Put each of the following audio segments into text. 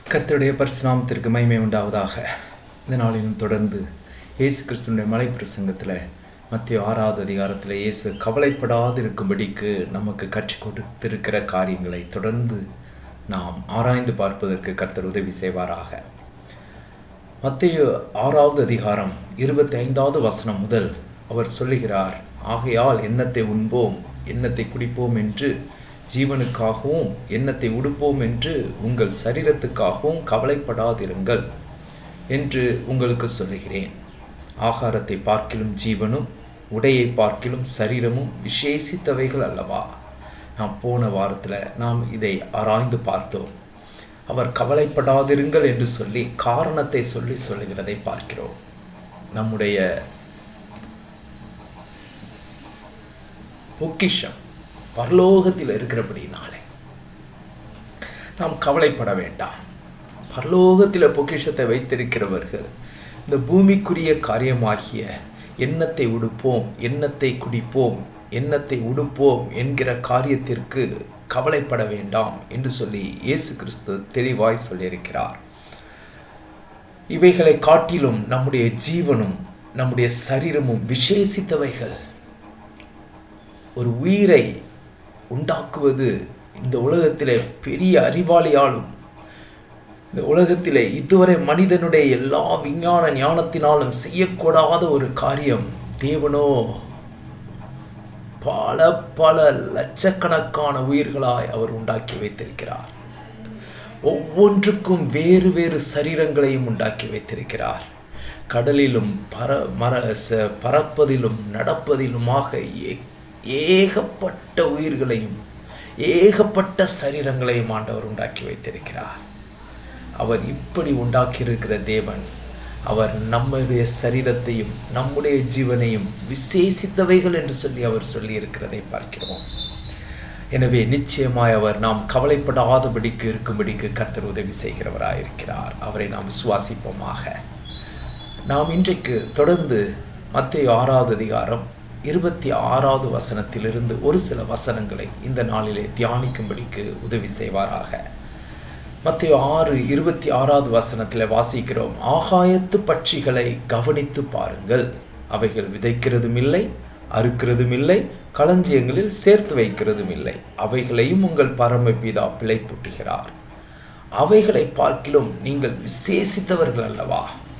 கர்த்தருடைய பரிசுநாமத்திற்கு மகிமை உண்டாவதாக இந்த நாளிலும் தொடர்ந்து இயேசு கிறிஸ்துவனுடைய மலை பிரசங்கத்தில் மத்திய ஆறாவது அதிகாரத்தில் இயேசு கவலைப்படாது இருக்கும்படிக்கு நமக்கு கற்றுக் கொடுத்திருக்கிற காரியங்களை தொடர்ந்து நாம் ஆராய்ந்து பார்ப்பதற்கு கர்த்தர் உதவி செய்வாராக மத்திய ஆறாவது அதிகாரம் இருபத்தி ஐந்தாவது வசனம் முதல் அவர் சொல்லுகிறார் ஆகையால் எண்ணத்தை உண்போம் எண்ணத்தை குடிப்போம் என்று ஜீவனுக்காகவும் எண்ணத்தை உடுப்போம் என்று உங்கள் சரீரத்துக்காகவும் கவலைப்படாதிருங்கள் என்று உங்களுக்கு சொல்லுகிறேன் ஆகாரத்தை பார்க்கிலும் ஜீவனும் உடையை பார்க்கிலும் சரீரமும் விசேஷித்தவைகள் அல்லவா நாம் போன வாரத்தில் நாம் இதை ஆராய்ந்து பார்த்தோம் அவர் கவலைப்படாதிருங்கள் என்று சொல்லி காரணத்தை சொல்லி சொல்லுகிறதை பார்க்கிறோம் நம்முடைய பொக்கிஷம் பரலோகத்தில் இருக்கிறபடினாலே நாம் கவலைப்பட வேண்டாம் பரலோகத்தில் பொக்கிஷத்தை வைத்திருக்கிறவர்கள் இந்த பூமிக்குரிய காரியமாகிய எண்ணத்தை உடுப்போம் எண்ணத்தை குடிப்போம் எண்ணத்தை உடுப்போம் என்கிற காரியத்திற்கு கவலைப்பட வேண்டாம் என்று சொல்லி இயேசு கிறிஸ்து தெளிவாய் சொல்லியிருக்கிறார் இவைகளை காட்டிலும் நம்முடைய ஜீவனும் நம்முடைய சரீரமும் விசேஷித்தவைகள் ஒரு உயிரை உண்டாக்குவது இந்த உலகத்திலே பெரிய அறிவாளியாலும் இந்த உலகத்திலே இதுவரை மனிதனுடைய எல்லா விஞ்ஞான ஞானத்தினாலும் செய்யக்கூடாத ஒரு காரியம் தேவனோ பல பல லட்சக்கணக்கான உயிர்களாய் அவர் உண்டாக்கி வைத்திருக்கிறார் ஒவ்வொன்றுக்கும் வேறு வேறு சரீரங்களையும் உண்டாக்கி வைத்திருக்கிறார் கடலிலும் பற மர பறப்பதிலும் நடப்பதிலுமாக ஏகப்பட்ட உயிர்களையும் ஏகப்பட்ட சரீரங்களையும் ஆண்டவர் உண்டாக்கி வைத்திருக்கிறார் அவர் இப்படி உண்டாக்கியிருக்கிற தேவன் அவர் நம்முடைய சரீரத்தையும் நம்முடைய ஜீவனையும் விசேஷித்தவைகள் என்று சொல்லி அவர் சொல்லி இருக்கிறதை பார்க்கிறோம் எனவே நிச்சயமாய் அவர் நாம் கவலைப்படாதபடிக்கு இருக்கும்படிக்கு கர்த்தர் உதவி செய்கிறவராயிருக்கிறார் அவரை நாம் விசுவாசிப்போமாக நாம் இன்றைக்கு தொடர்ந்து மத்திய ஆறாவது அதிகாரம் இருபத்தி ஆறாவது வசனத்திலிருந்து ஒரு சில வசனங்களை இந்த நாளிலே தியானிக்கும்படிக்கு உதவி செய்வாராக மத்திய ஆறு இருபத்தி ஆறாவது வசனத்தில் வாசிக்கிறோம் ஆகாயத்து பட்சிகளை கவனித்து பாருங்கள் அவைகள் விதைக்கிறதும் இல்லை அறுக்கிறதும் இல்லை களஞ்சியங்களில் சேர்த்து வைக்கிறதும் இல்லை அவைகளையும் உங்கள் பரமபிதா பிழை பூட்டுகிறார் அவைகளை பார்க்கிலும் நீங்கள் விசேஷித்தவர்கள் அல்லவா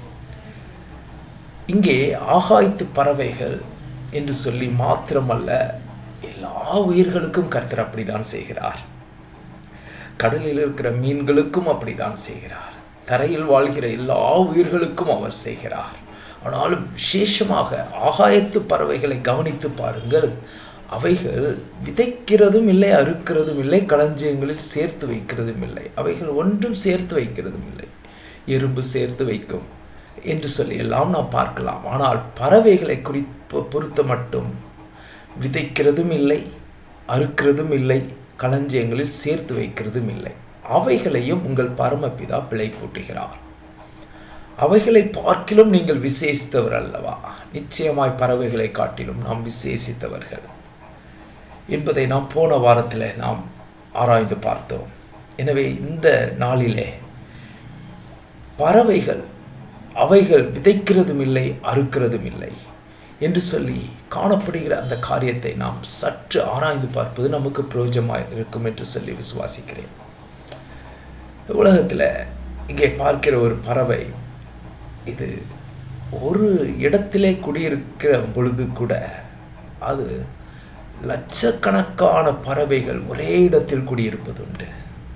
இங்கே ஆகாயத்து பறவைகள் என்று சொல்லி மாத்திரமல்ல எல்லா உயிர்களுக்கும் கர்த்தர் அப்படிதான் செய்கிறார் கடலில் இருக்கிற மீன்களுக்கும் அப்படிதான் செய்கிறார் தரையில் வாழ்கிற எல்லா உயிர்களுக்கும் அவர் செய்கிறார் ஆனாலும் விசேஷமாக ஆகாயத்து பறவைகளை கவனித்து பாருங்கள் அவைகள் விதைக்கிறதும் இல்லை அறுக்கிறதும் இல்லை களஞ்சியங்களில் சேர்த்து வைக்கிறதும் இல்லை அவைகள் ஒன்றும் சேர்த்து வைக்கிறதும் இல்லை எறும்பு சேர்த்து வைக்கும் என்று சொல்லி எல்லாம் நாம் பார்க்கலாம் ஆனால் பறவைகளை குறிப்பு பொறுத்த மட்டும் விதைக்கிறதும் இல்லை அறுக்கிறதும் இல்லை களஞ்சியங்களில் சேர்த்து வைக்கிறதும் இல்லை அவைகளையும் உங்கள் பரமபிதா பிழை பூட்டுகிறார் அவைகளை பார்க்கிலும் நீங்கள் விசேஷித்தவர் அல்லவா நிச்சயமாய் பறவைகளை காட்டிலும் நாம் விசேஷித்தவர்கள் என்பதை நாம் போன வாரத்தில் நாம் ஆராய்ந்து பார்த்தோம் எனவே இந்த நாளிலே பறவைகள் அவைகள் விதைக்கிறதும் இல்லை அறுக்கிறதும் இல்லை என்று சொல்லி காணப்படுகிற அந்த காரியத்தை நாம் சற்று ஆராய்ந்து பார்ப்பது நமக்கு பிரயோஜனமாக இருக்கும் என்று சொல்லி விசுவாசிக்கிறேன் உலகத்தில் இங்கே பார்க்கிற ஒரு பறவை இது ஒரு இடத்திலே குடியிருக்கிற பொழுது கூட அது லட்சக்கணக்கான பறவைகள் ஒரே இடத்தில் குடியிருப்பதுண்டு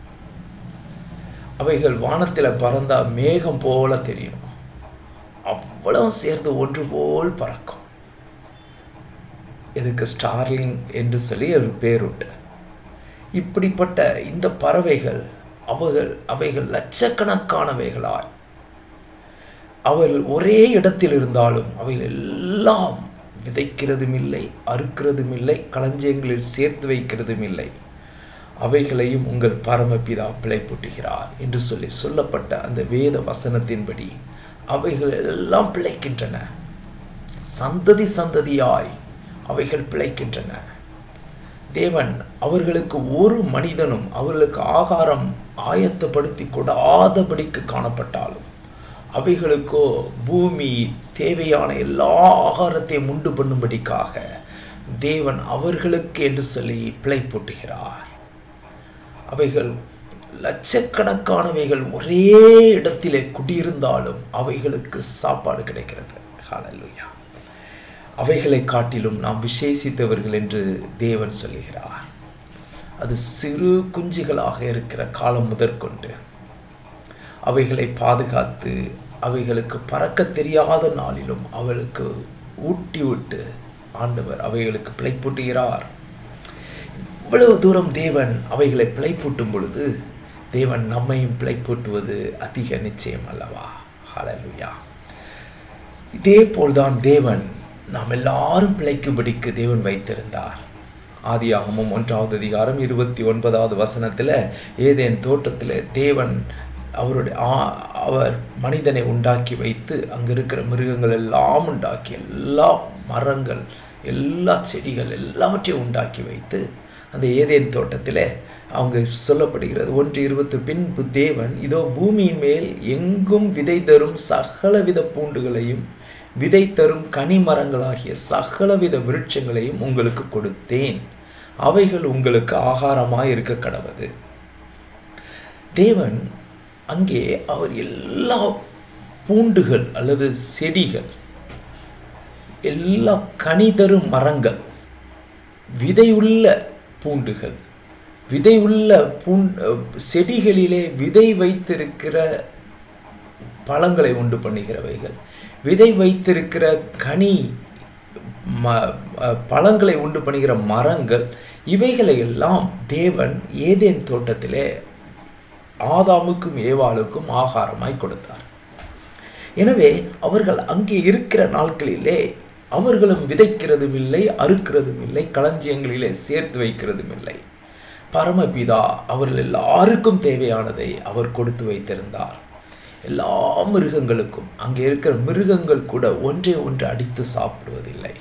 அவைகள் வானத்தில் பறந்தா மேகம் போல தெரியும் அவ்வளவு சேர்ந்து ஒன்று போல் பறக்கும் இதுக்கு ஸ்டார்லிங் என்று சொல்லி ஒரு பேருண்டு இப்படிப்பட்ட இந்த பறவைகள் அவைகள் அவைகள் லட்சக்கணக்கானவைகளாய் அவர்கள் ஒரே இடத்தில் இருந்தாலும் அவைகள் எல்லாம் விதைக்கிறதும் இல்லை அறுக்கிறதும் இல்லை களஞ்சியங்களில் சேர்த்து வைக்கிறதும் இல்லை அவைகளையும் உங்கள் பரமபிதா பிழை பூட்டுகிறார் என்று சொல்லி சொல்லப்பட்ட அந்த வேத வசனத்தின்படி அவைகள் எல்லாம் பிழைக்கின்றன சந்ததி சந்ததியாய் அவைகள் பிழைக்கின்றன தேவன் அவர்களுக்கு ஒரு மனிதனும் அவர்களுக்கு ஆகாரம் ஆயத்தப்படுத்தி கொடாதபடிக்கு காணப்பட்டாலும் அவைகளுக்கோ பூமி தேவையான எல்லா ஆகாரத்தையும் உண்டு பண்ணும்படிக்காக தேவன் அவர்களுக்கு என்று சொல்லி பிழை போட்டுகிறார் அவைகள் லட்சக்கணக்கானவைகள் ஒரே இடத்திலே குடியிருந்தாலும் அவைகளுக்கு சாப்பாடு கிடைக்கிறது ஹalleluya அவைகளை காட்டிலும் நாம் விசேஷித்தவர்கள் என்று தேவன் சொல்லுகிறார் அது சிறு குஞ்சுகளாக இருக்கிற காலம் முதற்கொண்டு அவைகளை பாதுகாத்து அவைகளுக்கு பறக்க தெரியாத நாளிலும் அவளுக்கு ஊட்டி விட்டு ஆண்டவர் அவைகளுக்கு பிழைப்பூட்டுகிறார் இவ்வளவு தூரம் தேவன் அவைகளை பிழைப்பூட்டும் பொழுது தேவன் நம்மையும் பிழைப்பூட்டுவது அதிக நிச்சயம் அல்லவா ஹalleluya இதே போல்தான் தேவன் நாம் எல்லாரும் பிழைக்கும்படிக்கு தேவன் வைத்திருந்தார் ஆதியாகமும் ஒன்றாவது அதிகாரம் இருபத்தி ஒன்பதாவது வசனத்தில் ஏதேன் தோட்டத்தில் தேவன் அவருடைய ஆ- அவர் மனிதனை உண்டாக்கி வைத்து அங்கே இருக்கிற மிருகங்கள் எல்லாம் உண்டாக்கி எல்லா மரங்கள் எல்லா செடிகள் எல்லாவற்றையும் உண்டாக்கி வைத்து அந்த ஏதேன் தோட்டத்தில் அவங்க சொல்லப்படுகிறது ஒன்று இருபத்து பின்பு தேவன் இதோ பூமியின் மேல் எங்கும் விதை தரும் சகலவித பூண்டுகளையும் விதை தரும் கனி மரங்களாகிய சகலவித விருட்சங்களையும் உங்களுக்கு கொடுத்தேன் அவைகள் உங்களுக்கு ஆகாரமாய் இருக்க கடவது தேவன் அங்கே அவர் எல்லா பூண்டுகள் அல்லது செடிகள் எல்லா கனி தரும் மரங்கள் விதையுள்ள பூண்டுகள் விதையுள்ள பூண் செடிகளிலே விதை வைத்திருக்கிற பழங்களை உண்டு பண்ணுகிறவைகள் விதை வைத்திருக்கிற கனி ம அ, பழங்களை உண்டு பண்ணுகிற மரங்கள் இவைகளை எல்லாம் தேவன் ஏதேன் தோட்டத்திலே ஆதாமுக்கும் ஏவாளுக்கும் ஆகாரமாய் கொடுத்தார் எனவே அவர்கள் அங்கே இருக்கிற நாட்களிலே அவர்களும் விதைக்கிறதும் இல்லை அறுக்கிறதும் இல்லை களஞ்சியங்களிலே சேர்த்து வைக்கிறதும் இல்லை பரமபிதா அவர்கள் எல்லாருக்கும் தேவையானதை அவர் கொடுத்து வைத்திருந்தார் எல்லா மிருகங்களுக்கும் அங்கே இருக்கிற மிருகங்கள் கூட ஒன்றே ஒன்று அடித்து சாப்பிடுவதில்லை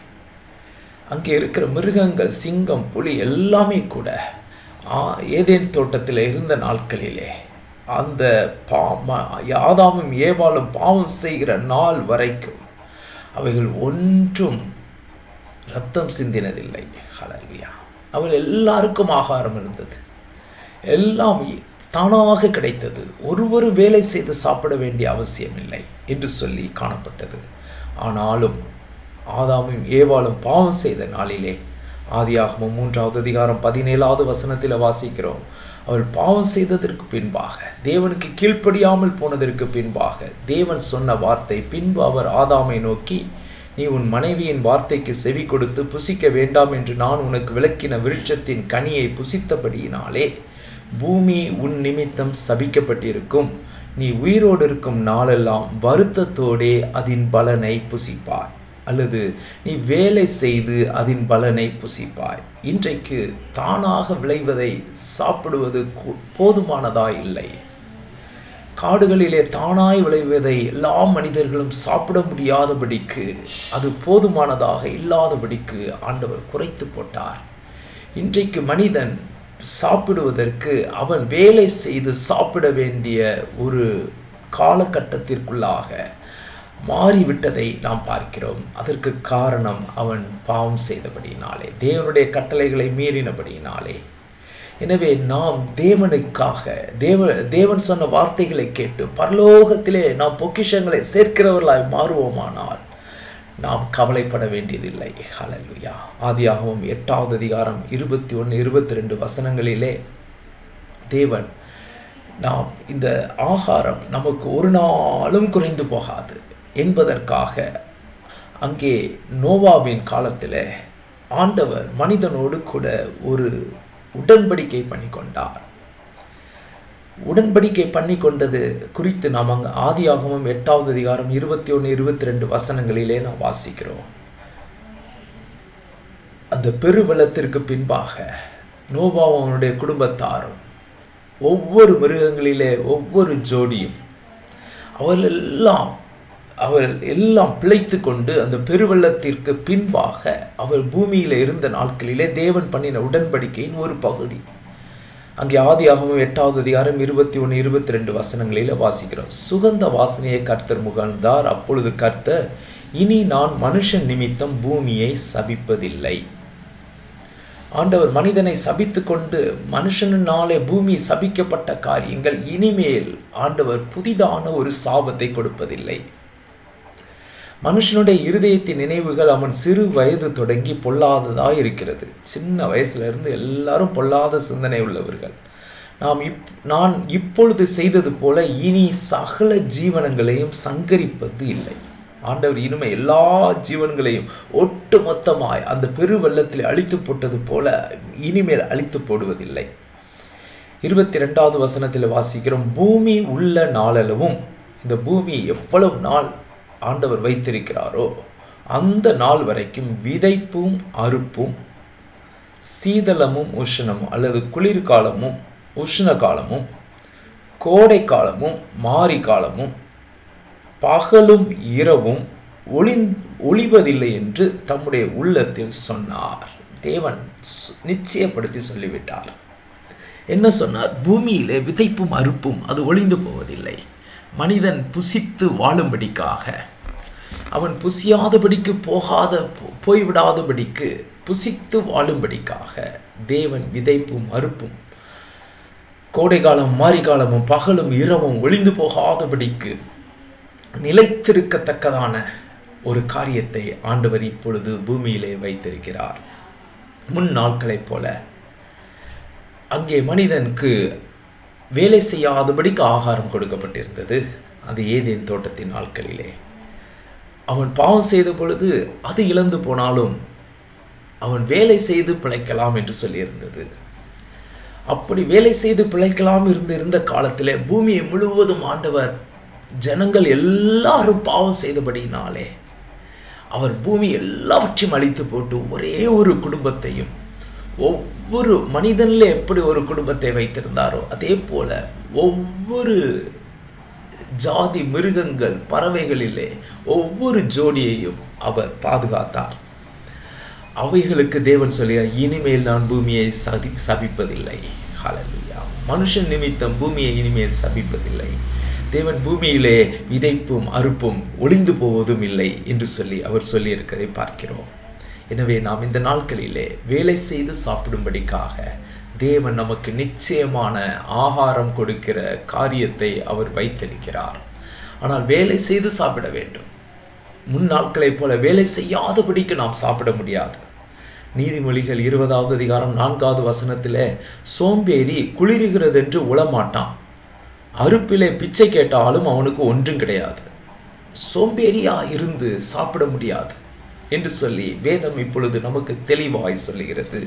அங்கே இருக்கிற மிருகங்கள் சிங்கம் புலி எல்லாமே கூட ஆ, ஏதேன் தோட்டத்தில் இருந்த நாட்களிலே அந்த பா ம- ஆதாமும் ஏவாளும் பாவம் செய்கிற நாள் வரைக்கும் அவைகள் ஒன்றும் ரத்தம் சிந்தினதில்லை ஹalleluya அவள் எல்லாருக்கும் ஆகாரம் இருந்தது எல்லாம் தானாக கிடைத்தது ஒருவரும் வேலை செய்து சாப்பிட வேண்டிய அவசியமில்லை என்று சொல்லி காணப்பட்டது ஆனாலும் ஆதாமும் ஏவாளும் பாவம் செய்த நாளிலே ஆதியாகமம் மூன்றாவது அதிகாரம் பதினேழாவது வசனத்தில் வாசிக்கிறோம் அவள் பாவம் செய்ததற்கு பின்பாக தேவனுக்கு கீழ்ப்படியாமல் போனதற்கு பின்பாக தேவன் சொன்ன வார்த்தை பின்பு அவர் ஆதாமை நோக்கி நீ உன் மனைவியின் வார்த்தைக்கு செவி கொடுத்து புசிக்க வேண்டாம் என்று நான் உனக்கு விளக்கின விருட்சத்தின் கனியை புசித்தபடியினாலே பூமி உன் நிமித்தம் சபிக்கப்பட்டிருக்கும் நீ உயிரோடு இருக்கும் நாளெல்லாம் வருத்தத்தோடே அதன் பலனை புசிப்பாய் அல்லது நீ வேலை செய்து அதன் பலனை புசிப்பாய் இன்றைக்கு தானாக விளைவதை சாப்பிடுவது கு- போதுமானதா இல்லை காடுகளிலே தானாய் விளைவதை எல்லா மனிதர்களும் சாப்பிட முடியாதபடிக்கு அது போதுமானதாக இல்லாதபடிக்கு ஆண்டவர் குறைத்து போட்டார் இன்றைக்கு மனிதன் சாப்பிடுவதற்கு அவன் வேலை செய்து சாப்பிட வேண்டிய ஒரு காலகட்டத்திற்குள்ளாக மாறிவிட்டதை நாம் பார்க்கிறோம் அதற்கு காரணம் அவன் பாவம் செய்தபடியினாலே தேவனுடைய கட்டளைகளை மீறினபடியினாலே எனவே நாம் தேவனுக்காக தேவ தேவன் சொன்ன வார்த்தைகளை கேட்டு பரலோகத்திலே நாம் பொக்கிஷங்களை சேர்க்கிறவர்களாய் மாறுவோமானால் நாம் கவலைப்பட வேண்டியதில்லை ஹalleluya ஆதியாகமம் எட்டாவது அதிகாரம் இருபத்தி ஒன்று இருபத்தி ரெண்டு வசனங்களிலே தேவன் நாம் இந்த ஆகாரம் நமக்கு ஒரு நாளும் குறைந்து போகாது என்பதற்காக அங்கே நோவாவின் காலத்தில் ஆண்டவர் மனிதனோடு கூட ஒரு உடன்படிக்கை பண்ணி கொண்டார் உடன்படிக்கை பண்ணி கொண்டது குறித்து நாம் அங்கே ஆதியாகமம் எட்டாவது அதிகாரம் இருபத்தி ஒன்று இருபத்தி ரெண்டு வசனங்களிலே நாம் வாசிக்கிறோம் அந்த பெருவெள்ளத்திற்கு பின்பாக நோபாவும் அவனுடைய குடும்பத்தாரும் ஒவ்வொரு மிருகங்களிலே ஒவ்வொரு ஜோடியும் அவர்களெல்லாம் அவர் எல்லாம் பிழைத்து கொண்டு அந்த பெருவெள்ளத்திற்கு பின்பாக அவர் பூமியில் இருந்த நாட்களிலே தேவன் பண்ணின உடன்படிக்கையின் ஒரு பகுதி அங்கே ஆதியாகவும் எட்டாவது அதிகாரம் இருபத்தி ஒன்று இருபத்தி ரெண்டு வசனங்களில் வாசிக்கிறோம் சுகந்த வாசனையை கர்த்தர் முகழ்ந்தார் அப்பொழுது கர்த்தர் இனி நான் மனுஷன் நிமித்தம் பூமியை சபிப்பதில்லை ஆண்டவர் மனிதனை சபித்து கொண்டு மனுஷனாலே பூமி சபிக்கப்பட்ட காரியங்கள் இனிமேல் ஆண்டவர் புதிதான ஒரு சாபத்தை கொடுப்பதில்லை மனுஷனுடைய இருதயத்தின் நினைவுகள் அவன் சிறு வயது தொடங்கி பொல்லாததாக இருக்கிறது சின்ன வயசுல இருந்து எல்லாரும் பொல்லாத சிந்தனை உள்ளவர்கள் நாம் இப் நான் இப்பொழுது செய்தது போல இனி சகல ஜீவனங்களையும் சங்கரிப்பது இல்லை ஆண்டவர் இனிமே எல்லா ஜீவன்களையும் ஒட்டு மொத்தமாய் அந்த பெரு வெள்ளத்தில் அழித்து போட்டது போல இனிமேல் அழித்து போடுவதில்லை இருபத்தி ரெண்டாவது வசனத்தில் வாசிக்கிறோம் பூமி உள்ள நாளளவும் இந்த பூமி எவ்வளவு நாள் ஆண்டவர் வைத்திருக்கிறாரோ அந்த நாள் வரைக்கும் விதைப்பும் அறுப்பும் சீதளமும் உஷ்ணமும் அல்லது குளிர்காலமும் உஷ்ண காலமும் கோடை காலமும் மாரி காலமும் பகலும் இரவும் ஒளி ஒளிவதில்லை என்று தம்முடைய உள்ளத்தில் சொன்னார் தேவன் நிச்சயப்படுத்தி சொல்லிவிட்டார் என்ன சொன்னார் பூமியிலே விதைப்பும் அறுப்பும் அது ஒளிந்து போவதில்லை மனிதன் புசித்து வாழும்படிக்காக அவன் புசியாதபடிக்கு போகாத போய்விடாதபடிக்கு புசித்து வாழும்படிக்காக தேவன் விதைப்பும் அறுப்பும் கோடை காலம் மாரி காலமும் பகலும் இரவும் ஒளிந்து போகாதபடிக்கு நிலைத்திருக்கத்தக்கதான ஒரு காரியத்தை ஆண்டவர் இப்பொழுது பூமியிலே வைத்திருக்கிறார் முன் நாட்களைப் போல அங்கே மனிதனுக்கு வேலை செய்யாதபடிக்கு ஆகாரம் கொடுக்கப்பட்டிருந்தது அது ஏதேன் தோட்டத்தின் நாட்களிலே அவன் பாவம் செய்த பொழுது அது இழந்து போனாலும் அவன் வேலை செய்து பிழைக்கலாம் என்று சொல்லியிருந்தது அப்படி வேலை செய்து பிழைக்கலாம் இருந்து இருந்த காலத்திலே பூமியை முழுவதும் ஆண்டவர் ஜனங்கள் எல்லாரும் பாவம் செய்தபடினாலே அவர் பூமி எல்லாவற்றையும் அழித்து போட்டு ஒரே ஒரு குடும்பத்தையும் ஒவ்வொரு மனிதனில் எப்படி ஒரு குடும்பத்தை வைத்திருந்தாரோ அதே போல ஒவ்வொரு ஜாதி மிருகங்கள் பறவைகளிலே ஒவ்வொரு ஜோடியையும் அவர் பாதுகாத்தார் அவைகளுக்கு தேவன் சொல்லியா இனிமேல் நான் பூமியை சதி சபிப்பதில்லை ஹalleluya மனுஷன் நிமித்தம் பூமியை இனிமேல் சபிப்பதில்லை தேவன் பூமியிலே விதைப்பும் அறுப்பும் ஒளிந்து போவதும் இல்லை என்று சொல்லி அவர் சொல்லியிருக்கிறதை பார்க்கிறோம் எனவே நாம் இந்த நாட்களிலே வேலை செய்து சாப்பிடும்படிக்காக தேவன் நமக்கு நிச்சயமான ஆகாரம் கொடுக்கிற காரியத்தை அவர் வைத்திருக்கிறார் ஆனால் வேலை செய்து சாப்பிட வேண்டும் முன் நாட்களைப் போல வேலை செய்யாதபடிக்கு நாம் சாப்பிட முடியாது நீதிமொழிகள் இருபதாவது அதிகாரம் நான்காவது வசனத்தில் சோம்பேறி குளிர்கிறது என்று உளமாட்டான் அறுப்பிலே பிச்சை கேட்டாலும் அவனுக்கு ஒன்றும் கிடையாது சோம்பேறியா இருந்து சாப்பிட முடியாது என்று சொல்லி வேதம் இப்பொழுது நமக்கு தெளிவாய் சொல்லுகிறது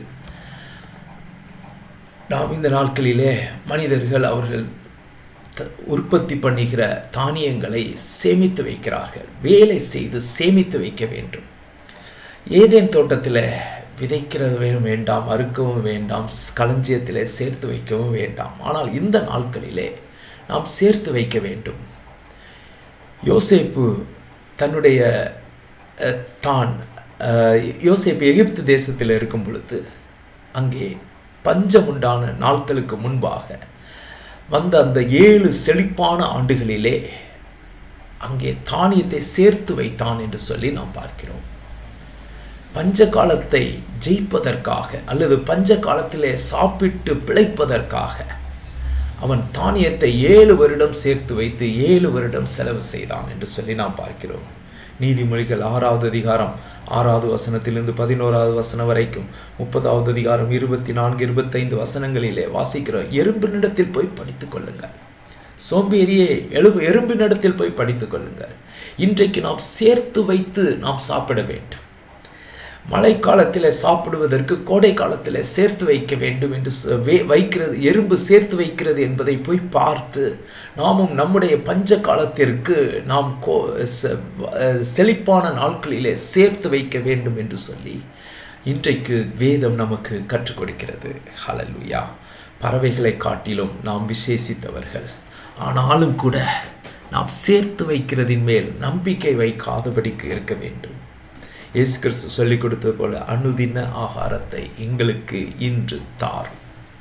நாம் இந்த நாட்களிலே மனிதர்கள் அவர்கள் உற்பத்தி பண்ணுகிற தானியங்களை சேமித்து வைக்கிறார்கள் வேலை செய்து சேமித்து வைக்க வேண்டும் ஏதேன் தோட்டத்தில் விதைக்கிறதும் வேண்டாம் அறுக்கவும் வேண்டாம் களஞ்சியத்தில் சேர்த்து வைக்கவும் வேண்டாம் ஆனால் இந்த நாட்களிலே நாம் சேர்த்து வைக்க வேண்டும் யோசேப்பு தன்னுடைய தான் யோசேப்பு எகிப்து தேசத்தில் இருக்கும் பொழுது அங்கே பஞ்சம் உண்டான நாட்களுக்கு முன்பாக வந்த அந்த ஏழு செழிப்பான ஆண்டுகளிலே அங்கே தானியத்தை சேர்த்து வைத்தான் என்று சொல்லி நாம் பார்க்கிறோம் பஞ்ச காலத்தை ஜெயிப்பதற்காக அல்லது பஞ்ச காலத்திலே சாப்பிட்டு பிழைப்பதற்காக அவன் தானியத்தை ஏழு வருடம் சேர்த்து வைத்து ஏழு வருடம் செலவு செய்தான் என்று சொல்லி நாம் பார்க்கிறோம் நீதிமொழிகள் ஆறாவது அதிகாரம் ஆறாவது வசனத்திலிருந்து பதினோராவது வசனம் வரைக்கும் முப்பதாவது அதிகாரம் இருபத்தி நான்கு இருபத்தைந்து வசனங்களிலே வாசிக்கிறோம் எறும்பினிடத்தில் போய் படித்துக் கொள்ளுங்கள் சோம்பேறியே எழுபு எறும்பினிடத்தில் போய் படித்துக் கொள்ளுங்கள் இன்றைக்கு நாம் சேர்த்து வைத்து நாம் சாப்பிட வேண்டும் மழை காலத்தில் சாப்பிடுவதற்கு கோடை காலத்தில் சேர்த்து வைக்க வேண்டும் என்று வைக்கிறது எறும்பு சேர்த்து வைக்கிறது என்பதை போய் பார்த்து நாமும் நம்முடைய பஞ்ச காலத்திற்கு நாம் கோ செழிப்பான நாட்களிலே சேர்த்து வைக்க வேண்டும் என்று சொல்லி இன்றைக்கு வேதம் நமக்கு கற்றுக் கொடுக்கிறது ஹலலுயா பறவைகளை காட்டிலும் நாம் விசேஷித்தவர்கள் ஆனாலும் கூட நாம் சேர்த்து வைக்கிறதின் மேல் நம்பிக்கை வைக்காதபடிக்கு இருக்க வேண்டும் இயேசு கிறிஸ்து சொல்லிக் கொடுத்தது போல அனுதின ஆகாரத்தை எங்களுக்கு இன்று தாரும்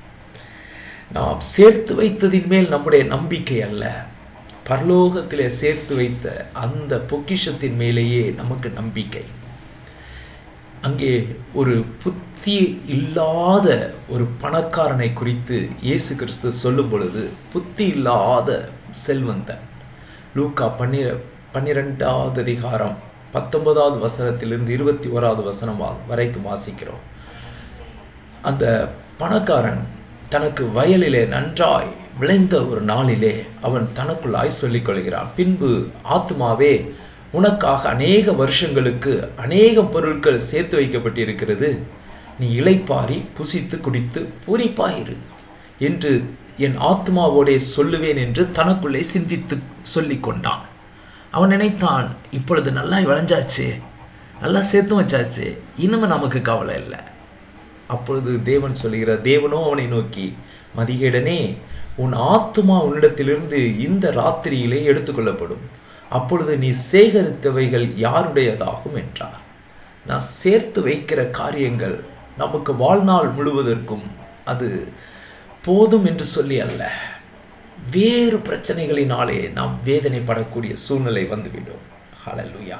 நாம் சேர்த்து வைத்ததின் மேல் நம்முடைய நம்பிக்கை அல்ல பரலோகத்திலே சேர்த்து வைத்த அந்த பொக்கிஷத்தின் மேலேயே நமக்கு நம்பிக்கை அங்கே ஒரு புத்தி இல்லாத ஒரு பணக்காரனை குறித்து இயேசு கிறிஸ்து சொல்லும் பொழுது புத்தி இல்லாத செல்வந்தன் லூக்கா பன்னிர பன்னிரெண்டாவது அதிகாரம் பத்தொன்பதாவது வசனத்திலிருந்து இருபத்தி ஓராவது வசனம் வா- வரைக்கும் வாசிக்கிறோம் அந்த பணக்காரன் தனக்கு வயலிலே நன்றாய் விளைந்த ஒரு நாளிலே அவன் தனக்குள்ளாய் சொல்லிக் கொள்கிறான் பின்பு ஆத்துமாவே உனக்காக அநேக வருஷங்களுக்கு அநேக பொருட்கள் சேர்த்து வைக்கப்பட்டிருக்கிறது நீ இளைப்பாரி புசித்து குடித்து பூரிப்பாயிரு என்று என் ஆத்மாவோடே சொல்லுவேன் என்று தனக்குள்ளே சிந்தித்து சொல்லிக் கொண்டான் அவன் நினைத்தான் இப்பொழுது நல்லா விளைஞ்சாச்சு நல்லா சேர்த்து வச்சாச்சு இனிமே நமக்கு கவலை இல்லை அப்பொழுது தேவன் சொல்லுகிறார் தேவனோ அவனை நோக்கி மதிகேடனே உன் ஆத்துமா உன்னிடத்திலிருந்து இந்த ராத்திரியிலே எடுத்துக்கொள்ளப்படும் அப்பொழுது நீ சேகரித்தவைகள் யாருடையதாகும் என்றார் நான் சேர்த்து வைக்கிற காரியங்கள் நமக்கு வாழ்நாள் முழுவதற்கும் அது போதும் என்று சொல்லி அல்ல வேறு பிரச்சனைகளினாலே நாம் வேதனைப்படக்கூடிய சூழ்நிலை வந்துவிடும் ஹalleluya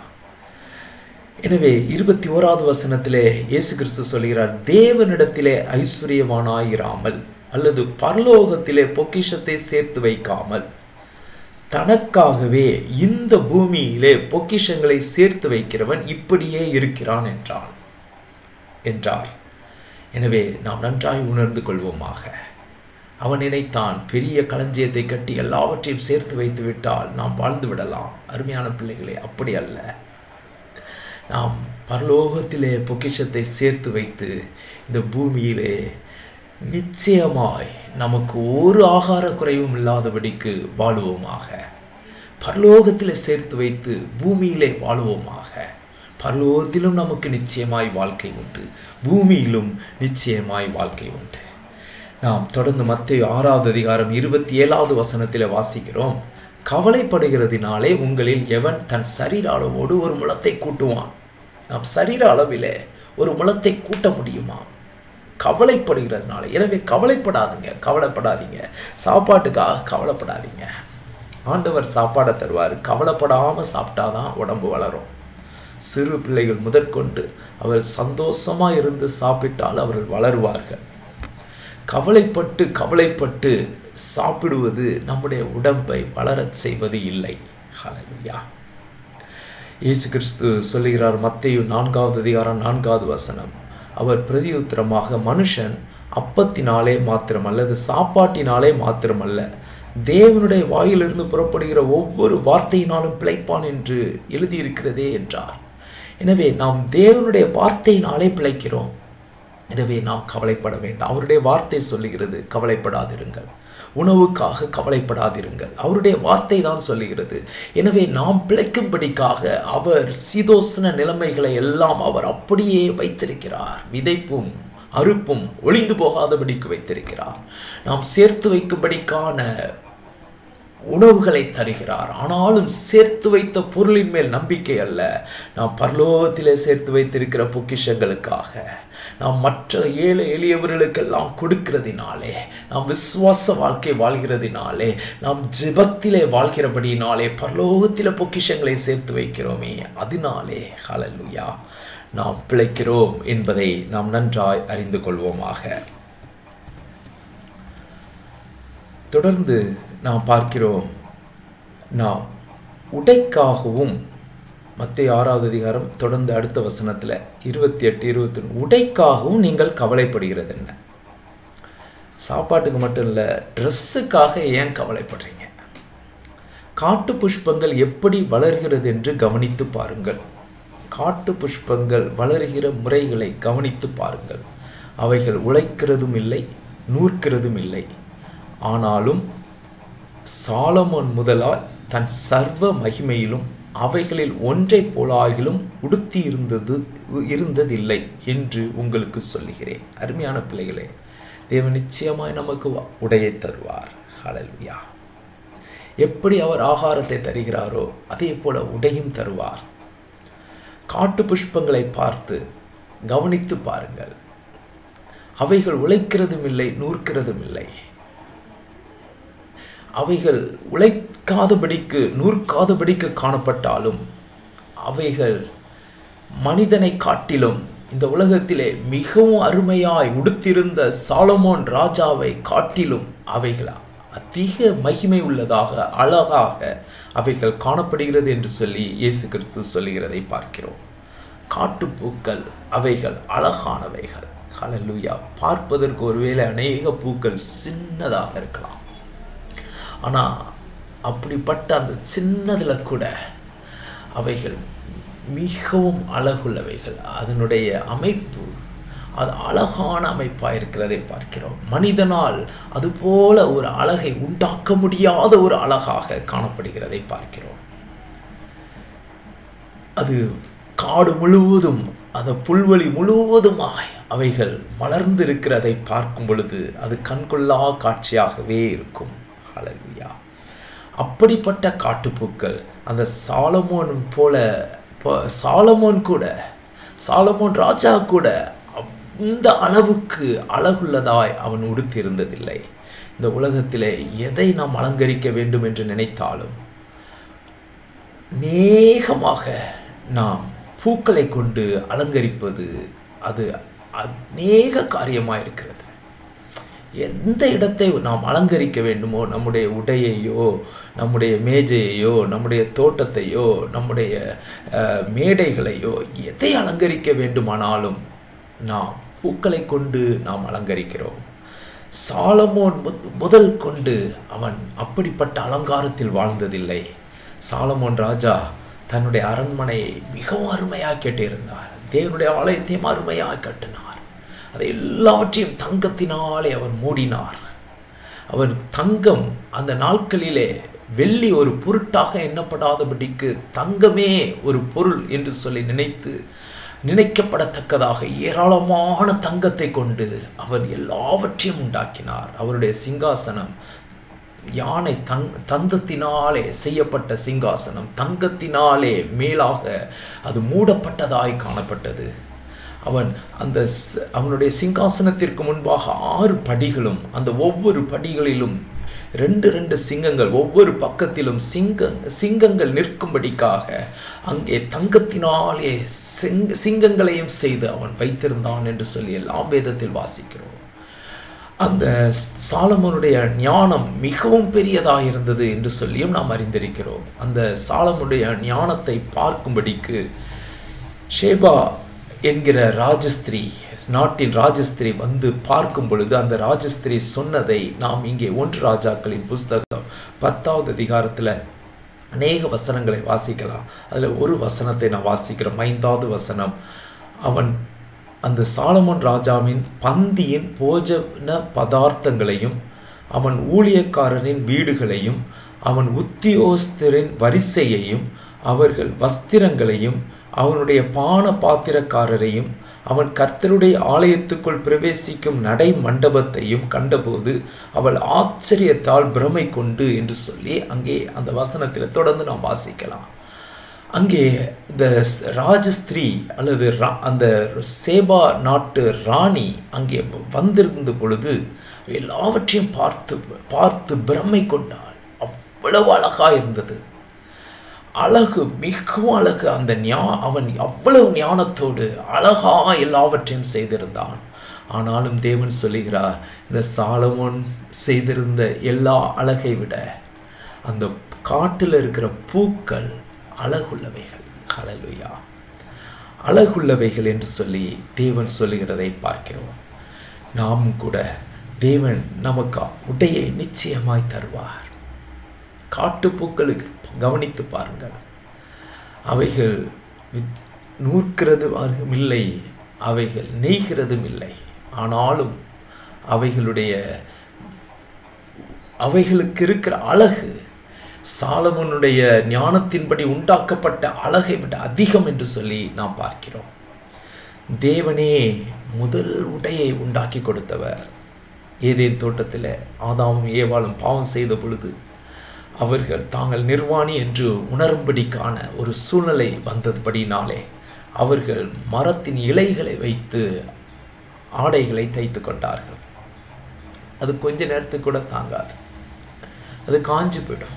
எனவே இருபத்தி ஓராவது வசனத்திலே இயேசு கிறிஸ்து சொல்கிறார் தேவனிடத்திலே ஐஸ்வர்யவானாயிராமல் அல்லது பரலோகத்திலே பொக்கிஷத்தை சேர்த்து வைக்காமல் தனக்காகவே இந்த பூமியிலே பொக்கிஷங்களை சேர்த்து வைக்கிறவன் இப்படியே இருக்கிறான் என்றான் என்றார் எனவே நாம் நன்றாய் உணர்ந்து கொள்வோமாக அவன் நினைத்தான் பெரிய களஞ்சியத்தை கட்டி எல்லாவற்றையும் சேர்த்து வைத்து விட்டால் நாம் வாழ்ந்து விடலாம் அருமையான பிள்ளைகளே அப்படி அல்ல நாம் பரலோகத்திலே பொக்கிஷத்தை சேர்த்து வைத்து இந்த பூமியிலே நிச்சயமாய் நமக்கு ஒரு ஆகார குறைவும் இல்லாதபடிக்கு வாழுவோமாக பரலோகத்திலே சேர்த்து வைத்து பூமியிலே வாழுவோமாக பரலோகத்திலும் நமக்கு நிச்சயமாய் வாழ்க்கை உண்டு பூமியிலும் நிச்சயமாய் வாழ்க்கை உண்டு நாம் தொடர்ந்து மத்திய ஆறாவது அதிகாரம் இருபத்தி ஏழாவது வசனத்தில் வாசிக்கிறோம் கவலைப்படுகிறதினாலே உங்களில் எவன் தன் சரீர அளவோடு ஒரு முளத்தை கூட்டுவான் நாம் சரீர அளவிலே ஒரு முளத்தை கூட்ட முடியுமா கவலைப்படுகிறதுனால எனவே கவலைப்படாதுங்க கவலைப்படாதீங்க சாப்பாட்டுக்காக கவலைப்படாதீங்க ஆண்டவர் சாப்பாடை தருவார் கவலைப்படாமல் சாப்பிட்டாதான் உடம்பு வளரும் சிறு பிள்ளைகள் முதற்கொண்டு அவர் சந்தோஷமாக இருந்து சாப்பிட்டால் அவர்கள் வளருவார்கள் கவலைப்பட்டு கவலைப்பட்டு சாப்பிடுவது நம்முடைய உடம்பை வளரச் செய்வது இல்லை ஹalleluya இயேசு கிறிஸ்து சொல்லுகிறார் மத்தேயு நான்காவது அதிகாரம் நான்காவது வசனம் அவர் பிரதியுத்தரமாக மனுஷன் அப்பத்தினாலே மாத்திரம் அல்லது சாப்பாட்டினாலே மாத்திரமல்ல தேவனுடைய வாயிலிருந்து புறப்படுகிற ஒவ்வொரு வார்த்தையினாலும் பிழைப்பான் என்று எழுதியிருக்கிறதே என்றார் எனவே நாம் தேவனுடைய வார்த்தையினாலே பிழைக்கிறோம் எனவே நாம் கவலைப்பட வேண்டாம் அவருடைய வார்த்தை சொல்லுகிறது கவலைப்படாதிருங்கள் உணவுக்காக கவலைப்படாதிருங்கள் அவருடைய வார்த்தை தான் சொல்லுகிறது எனவே நாம் பிழைக்கும்படிக்காக அவர் சீதோசன நிலைமைகளை எல்லாம் அவர் அப்படியே வைத்திருக்கிறார் விதைப்பும் அறுப்பும் ஒளிந்து போகாதபடிக்கு வைத்திருக்கிறார் நாம் சேர்த்து வைக்கும்படிக்கான உணவுகளை தருகிறார் ஆனாலும் சேர்த்து வைத்த பொருளின் மேல் நம்பிக்கை அல்ல நாம் பரலோகத்திலே சேர்த்து வைத்திருக்கிற பொக்கிஷங்களுக்காக நாம் மற்ற ஏழை எளியவர்களுக்கெல்லாம் கொடுக்கிறதினாலே நாம் விசுவாச வாழ்க்கை வாழ்கிறதினாலே நாம் ஜெபத்திலே வாழ்கிறபடினாலே பரலோகத்திலே பொக்கிஷங்களை சேர்த்து வைக்கிறோமே அதனாலே ஹalleluya நாம் பிழைக்கிறோம் என்பதை நாம் நன்றாய் அறிந்து கொள்வோமாக தொடர்ந்து நாம் பார்க்கிறோம் நாம் உடைக்காகவும் மத்திய ஆறாவது அதிகாரம் தொடர்ந்து அடுத்த வசனத்தில் இருபத்தி எட்டு இருபத்தி உடைக்காகவும் நீங்கள் கவலைப்படுகிறது என்ன சாப்பாட்டுக்கு மட்டும் இல்லை ட்ரெஸ்ஸுக்காக ஏன் கவலைப்படுறீங்க காட்டு புஷ்பங்கள் எப்படி வளர்கிறது என்று கவனித்து பாருங்கள் காட்டு புஷ்பங்கள் வளர்கிற முறைகளை கவனித்து பாருங்கள் அவைகள் உழைக்கிறதும் இல்லை நூற்கிறதும் இல்லை ஆனாலும் சாலமோன் முதலால் தன் சர்வ மகிமையிலும் அவைகளில் ஒன்றைப் போலாகிலும் உடுத்தி இருந்தது இருந்ததில்லை என்று உங்களுக்கு சொல்லுகிறேன் அருமையான பிள்ளைகளே தேவன் நிச்சயமாய் நமக்கு உடையை தருவார் ஹalleluya எப்படி அவர் ஆகாரத்தை தருகிறாரோ அதே போல உடையும் தருவார் காட்டு புஷ்பங்களை பார்த்து கவனித்து பாருங்கள் அவைகள் உழைக்கிறதும் இல்லை நூற்கிறதும் இல்லை அவைகள் உழைக்காதபடிக்கு நூற்காதபடிக்கு காணப்பட்டாலும் அவைகள் மனிதனை காட்டிலும் இந்த உலகத்திலே மிகவும் அருமையாய் உடுத்திருந்த சாலமோன் ராஜாவை காட்டிலும் அவைகள் அதிக மகிமை உள்ளதாக அழகாக அவைகள் காணப்படுகிறது என்று சொல்லி இயேசு கிறிஸ்து சொல்லுகிறதை பார்க்கிறோம் காட்டுப்பூக்கள் அவைகள் அழகானவைகள் ஹalleluya பார்ப்பதற்கு ஒருவேளை அநேக பூக்கள் சின்னதாக இருக்கலாம் ஆனால் அப்படிப்பட்ட அந்த சின்னதில் கூட அவைகள் மிகவும் அழகுள்ளவைகள் அதனுடைய அமைப்பு அது அழகான அமைப்பாக இருக்கிறதை பார்க்கிறோம் மனிதனால் அதுபோல ஒரு அழகை உண்டாக்க முடியாத ஒரு அழகாக காணப்படுகிறதை பார்க்கிறோம் அது காடு முழுவதும் அந்த புல்வெளி முழுவதுமாக அவைகள் மலர்ந்து இருக்கிறதை பார்க்கும் பொழுது அது கண்கொள்ளா காட்சியாகவே இருக்கும் ஹalleluya அப்படிப்பட்ட காட்டுப்பூக்கள் அந்த சாலமோன் போல இப்போ சாலமோன் கூட சாலமோன் ராஜா கூட அந்த அளவுக்கு அழகுள்ளதாய் அவன் உடுத்தியிருந்ததில்லை இந்த உலகத்திலே எதை நாம் அலங்கரிக்க வேண்டும் என்று நினைத்தாலும் நேகமாக நாம் பூக்களை கொண்டு அலங்கரிப்பது அது அநேக காரியமாக இருக்கிறது எந்த இடத்தை நாம் அலங்கரிக்க வேண்டுமோ நம்முடைய உடையையோ நம்முடைய மேஜையையோ நம்முடைய தோட்டத்தையோ நம்முடைய அஹ், மேடைகளையோ எதை அலங்கரிக்க வேண்டுமானாலும் நாம் பூக்களை கொண்டு நாம் அலங்கரிக்கிறோம் சாலமோன் முத்- முதல் கொண்டு அவன் அப்படிப்பட்ட அலங்காரத்தில் வாழ்ந்ததில்லை சாலமோன் ராஜா தன்னுடைய அரண்மனையை மிகவும் அருமையாக கேட்டிருந்தார் தேவனுடைய ஆலயத்தையும் அருமையாக கட்டினார் அதை எல்லாவற்றையும் தங்கத்தினாலே அவர் மூடினார் அவர் தங்கம் அந்த நாட்களிலே வெள்ளி ஒரு பொருட்டாக எண்ணப்படாதபடிக்கு தங்கமே ஒரு பொருள் என்று சொல்லி நினைத்து நினைக்கப்படத்தக்கதாக ஏராளமான தங்கத்தை கொண்டு அவர் எல்லாவற்றையும் உண்டாக்கினார் அவருடைய சிங்காசனம் யானை தங் தந்தத்தினாலே செய்யப்பட்ட சிங்காசனம் தங்கத்தினாலே மேலாக அது மூடப்பட்டதாய் காணப்பட்டது அவன் அந்த ஸ்- அவனுடைய சிங்காசனத்திற்கு முன்பாக ஆறு படிகளும் அந்த ஒவ்வொரு படிகளிலும் ரெண்டு ரெண்டு சிங்கங்கள் ஒவ்வொரு பக்கத்திலும் சிங்க சிங்கங்கள் நிற்கும்படிக்காக அங்கே தங்கத்தினாலே சிங்க சிங்கங்களையும் செய்து அவன் வைத்திருந்தான் என்று சொல்லி எல்லாம் வேதத்தில் வாசிக்கிறோம் அந்த சாலமோனுடைய ஞானம் மிகவும் பெரியதாக இருந்தது என்று சொல்லியும் நாம் அறிந்திருக்கிறோம் அந்த சாலமுடைய ஞானத்தை பார்க்கும்படிக்கு ஷேபா என்கிற ராஜஸ்திரி நாட்டின் ராஜஸ்திரி வந்து பார்க்கும் பொழுது அந்த ராஜஸ்திரி சொன்னதை நாம் இங்கே ஒன்று ராஜாக்களின் புஸ்தகம் பத்தாவது அதிகாரத்தில் அநேக வசனங்களை வாசிக்கலாம் அதில் ஒரு வசனத்தை நான் வாசிக்கிறோம் ஐந்தாவது வசனம் அவன் அந்த சாலமோன் ராஜாவின் பந்தியின் போஜன பதார்த்தங்களையும் அவன் ஊழியக்காரரின் வீடுகளையும் அவன் உத்தியோஸ்தரின் வரிசையையும் அவர்கள் வஸ்திரங்களையும் அவனுடைய பான பாத்திரக்காரரையும் அவன் கர்த்தருடைய ஆலயத்துக்குள் பிரவேசிக்கும் நடை மண்டபத்தையும் கண்டபோது அவள் ஆச்சரியத்தால் பிரமை கொண்டு என்று சொல்லி அங்கே அந்த வசனத்தில் தொடர்ந்து நாம் வாசிக்கலாம் அங்கே இந்த ஸ்- ராஜஸ்திரீ அல்லது ரா- அந்த சேபா நாட்டு ராணி அங்கே வந்திருந்த பொழுது எல்லாவற்றையும் பார்த்து பார்த்து பிரமை கொண்டாள் அவ்வளவு அழகா இருந்தது அழகு மிகவும் அழகு அந்த ஞா அவன் அவ்வளவு ஞானத்தோடு அழகா எல்லாவற்றையும் செய்திருந்தான் ஆனாலும் தேவன் சொல்லுகிறார் இந்த சாலமோன் செய்திருந்த எல்லா அழகை விட அந்த காட்டில் இருக்கிற பூக்கள் அழகுள்ளவைகள் ஹalleluya அழகுள்ளவைகள் என்று சொல்லி தேவன் சொல்லுகிறதை பார்க்கிறோம் நாம் கூட தேவன் நமக்கு உடையை நிச்சயமாய் தருவார் காட்டுப்பூக்களுக்கு கவனித்து பாருங்கள் அவைகள் வித்- நூற்கிறதும் இல்லை அவைகள் நெய்கிறதும் இல்லை ஆனாலும் அவைகளுடைய அவைகளுக்கு இருக்கிற அழகு சாலமோனுடைய ஞானத்தின்படி உண்டாக்கப்பட்ட அழகை விட அதிகம் என்று சொல்லி நாம் பார்க்கிறோம் தேவனே முதல் உடையை உண்டாக்கி கொடுத்தவர் ஏதேன் தோட்டத்தில் ஆதாமும் ஏவாளும் பாவம் செய்த பொழுது அவர்கள் தாங்கள் நிர்வாணி என்று உணரும்படிக்கான ஒரு சூழ்நிலை வந்தபடினாலே அவர்கள் மரத்தின் இலைகளை வைத்து ஆடைகளை தைத்து கொண்டார்கள் அது கொஞ்ச நேரத்துக்கு கூட தாங்காது அது காஞ்சு போயிடும்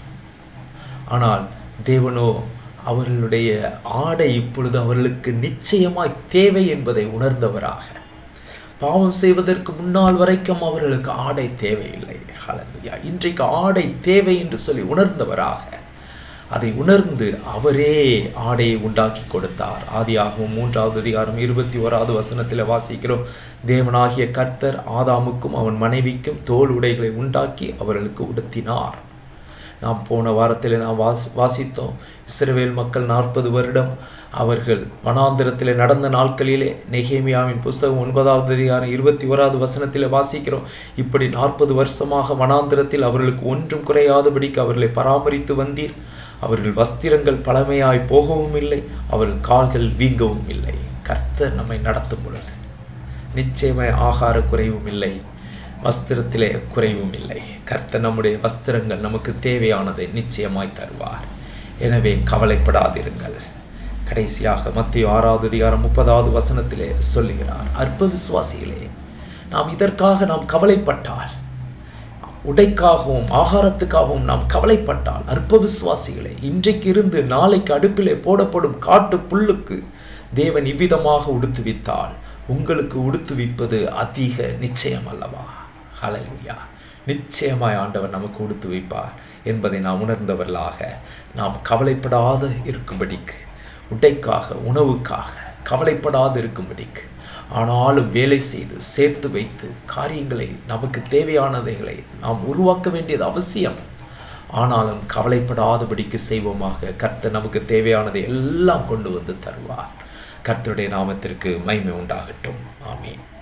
ஆனால் தேவனோ அவர்களுடைய ஆடை இப்பொழுது அவர்களுக்கு நிச்சயமாய் தேவை என்பதை உணர்ந்தவராக பாவம் செய்வதற்கு முன்னால் வரைக்கும் அவர்களுக்கு ஆடை தேவையில்லை ஹalleluya இன்றைக்கு ஆடை தேவை என்று சொல்லி உணர்ந்தவராக அதை உணர்ந்து அவரே ஆடையை உண்டாக்கி கொடுத்தார் ஆதியாகவும் மூன்றாவது அதிகாரம் இருபத்தி ஓராவது வசனத்தில் வாசிக்கிறோம் தேவனாகிய கர்த்தர் ஆதாமுக்கும் அவன் மனைவிக்கும் தோல் உடைகளை உண்டாக்கி அவர்களுக்கு உடுத்தினார் நாம் போன வாரத்தில் நாம் வாசி வாசித்தோம் இஸ்ரவேல் மக்கள் நாற்பது வருடம் அவர்கள் வனாந்திரத்தில் நடந்த நாட்களிலே நெகேமியாவின் புஸ்தகம் ஒன்பதாவது அதிகாரம் இருபத்தி ஓராவது வசனத்தில் வாசிக்கிறோம் இப்படி நாற்பது வருஷமாக வனாந்திரத்தில் அவர்களுக்கு ஒன்றும் குறையாதபடிக்கு அவர்களை பராமரித்து வந்தீர் அவர்கள் வஸ்திரங்கள் பழமையாய் போகவும் இல்லை அவர்கள் கால்கள் வீங்கவும் இல்லை கர்த்தர் நம்மை நடத்தும் பொழுது நிச்சயமாய் ஆகார குறைவும் இல்லை வஸ்திரத்திலே குறைவும் இல்லை கர்த்தர் நம்முடைய வஸ்திரங்கள் நமக்கு தேவையானதை நிச்சயமாய் தருவார் எனவே கவலைப்படாதிருங்கள் கடைசியாக மத்திய ஆறாவது அதிகாரம் முப்பதாவது வசனத்திலே சொல்லுகிறார் அற்ப விசுவாசிகளே நாம் இதற்காக நாம் கவலைப்பட்டால் உடைக்காகவும் ஆகாரத்துக்காகவும் நாம் கவலைப்பட்டால் அற்ப விசுவாசிகளே இன்றைக்கு இருந்து நாளைக்கு அடுப்பிலே போடப்படும் காட்டு புல்லுக்கு தேவன் இவ்விதமாக உடுத்துவித்தால் உங்களுக்கு உடுத்துவிப்பது அதிக நிச்சயம் அல்லவா ஹalleluya நிச்சயமாய் ஆண்டவர் நமக்கு உடுத்து வைப்பார் என்பதை நாம் உணர்ந்தவர்களாக நாம் கவலைப்படாத இருக்கும்படிக்கு உடைக்காக உணவுக்காக கவலைப்படாது இருக்கும்படிக்கு ஆனாலும் வேலை செய்து சேர்த்து வைத்து காரியங்களை நமக்கு தேவையானதைகளை நாம் உருவாக்க வேண்டியது அவசியம் ஆனாலும் கவலைப்படாதபடிக்கு செய்வோமாக கர்த்தர் நமக்கு தேவையானதை எல்லாம் கொண்டு வந்து தருவார் கர்த்தருடைய நாமத்திற்கு மகிமை உண்டாகட்டும் ஆமீன்